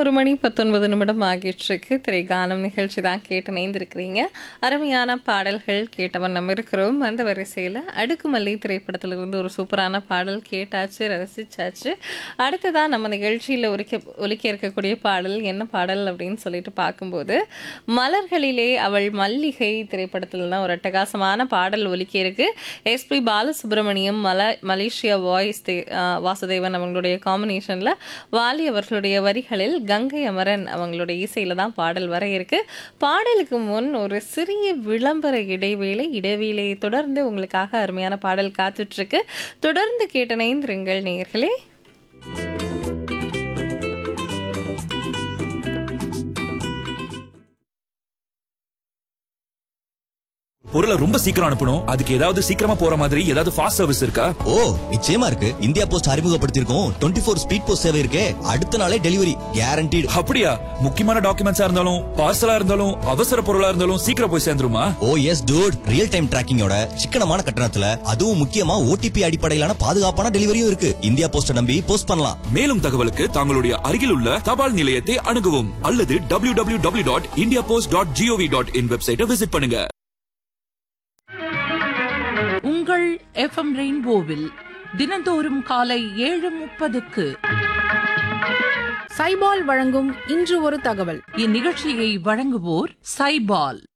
ஒரு மணி பத்தொன்பது நிமிடம் ஆகிட்டுருக்கு திரைகானம் நிகழ்ச்சி தான் கேட்டு இணைந்திருக்கிறீங்க அருமையான பாடல்கள் கேட்டவன் நம்ம இருக்கிறோம் அந்த வரிசையில் அடுக்குமல்லி திரைப்படத்துல இருந்து ஒரு சூப்பரான பாடல் கேட்டாச்சு ரசிச்சாச்சு அடுத்ததான் நம்ம நிகழ்ச்சியில் ஒலிக்க ஒலிக்க இருக்கக்கூடிய பாடல் என்ன பாடல் அப்படின்னு சொல்லிட்டு பார்க்கும்போது மலர்களிலே அவள் மல்லிகை திரைப்படத்தில் தான் ஒரு அட்டகாசமான பாடல் ஒலிக்க இருக்கு எஸ்பி பாலசுப்ரமணியம் மல மலேசியா வாய்ஸ் தே ஆஹ் வாசுதேவன் அவங்களுடைய காம்பினேஷனில் வாலி அவர்களுடைய வரிகளில் கங்கை அமரன் அவங்களுடைய இசையில தான் பாடல் வர இருக்கு பாடலுக்கு முன் ஒரு சிறிய விளம்பர இடைவேளை இடைவேளையை தொடர்ந்து உங்களுக்காக அருமையான பாடல் காத்துட்டு இருக்கு தொடர்ந்து கேட்டனைந்திருங்கள் நேயர்களே பொருளை ரொம்ப சீக்கிரம் அனுப்பணும் அதுக்கு ஏதாவது சீக்கிரமா போற மாதிரி ஏதாவது ஃபாஸ்ட் சர்வீஸ் இருக்கா ஓ நிச்சயமா இருக்கு இந்தியா போஸ்ட் அறிமுகப்படுத்தியிருக்கோம் டுவெண்ட்டி ஃபோர் ஸ்பீட் போஸ்ட் சேவை இருக்கே அடுத்த நாளே டெலிவரி கேரண்டீடு அப்படியா முக்கியமான டாக்குமெண்ட்ஸா இருந்தாலும் பார்சலா இருந்தாலும் அவசர பொருளா இருந்தாலும் சீக்கிரம் போய் சேர்ந்துருமா oh yes dude real time டிராக்கிங்கோட சிக்கனமான கட்டணத்துல அதுவும் முக்கியமா ஓடிபி அடிப்படையிலான பாதுகாப்பான டெலிவரியும் இருக்கு இந்தியா போஸ்ட நம்பி போஸ்ட் பண்ணலாம் மேலும் தகவலுக்கு தங்களுடைய அருகில் உள்ள தபால் நிலையத்தை அணுகவும் அல்லது W W W dot India post dot gov dot in வெப்சைட்டை விசிட் பண்ணுங்க உங்கள் எஃப்எம் ரெயின்போவில் தினந்தோறும் காலை ஏழு முப்பதுக்கு சைபால் வழங்கும் இன்று ஒரு தகவல் இந்நிகழ்ச்சியை வழங்குவோர் சைபால்